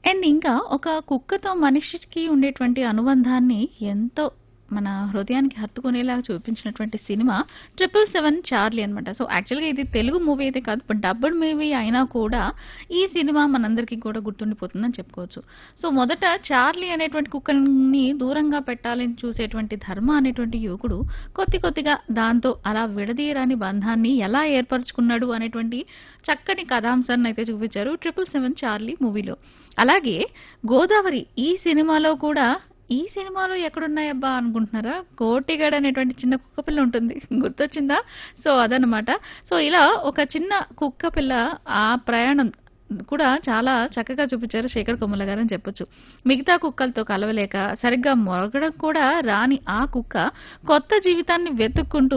and ఇంకా ఒక కుక్కతో మనిషికి ఉండేటువంటి అనుబంధాన్ని ఎంతో మన హృదయానికి హత్తుకునేలాగా చూపించినటువంటి సినిమా ట్రిపుల్ సెవెన్ చార్లీ అనమాట సో యాక్చువల్గా ఇది తెలుగు మూవీ అయితే కాదు బట్ డబ్బుడ్ మూవీ అయినా కూడా ఈ సినిమా మనందరికీ కూడా గుర్తుండిపోతుందని చెప్పుకోవచ్చు సో మొదట చార్లీ అనేటువంటి కుక్కని దూరంగా పెట్టాలని చూసేటువంటి ధర్మ అనేటువంటి యువకుడు కొద్ది కొద్దిగా దాంతో అలా విడదీయరాని బంధాన్ని ఎలా ఏర్పరచుకున్నాడు అనేటువంటి చక్కని కథాంశాన్ని అయితే చూపించారు ట్రిపుల్ సెవెన్ చార్లీ మూవీలో అలాగే గోదావరి ఈ సినిమాలో కూడా ఈ సినిమాలో ఎక్కడున్నాయబ్బా అనుకుంటున్నారా కోటిగాడ్ అనేటువంటి చిన్న కుక్క పిల్ల ఉంటుంది గుర్తొచ్చిందా సో అదనమాట సో ఇలా ఒక చిన్న కుక్క పిల్ల ఆ ప్రయాణం కూడా చాలా చక్కగా చూపించారు శేఖర్ కొమ్మల గారు అని చెప్పొచ్చు మిగతా కుక్కలతో కలవలేక సరిగ్గా మొరగడం కూడా రాని ఆ కుక్క కొత్త జీవితాన్ని వెతుక్కుంటూ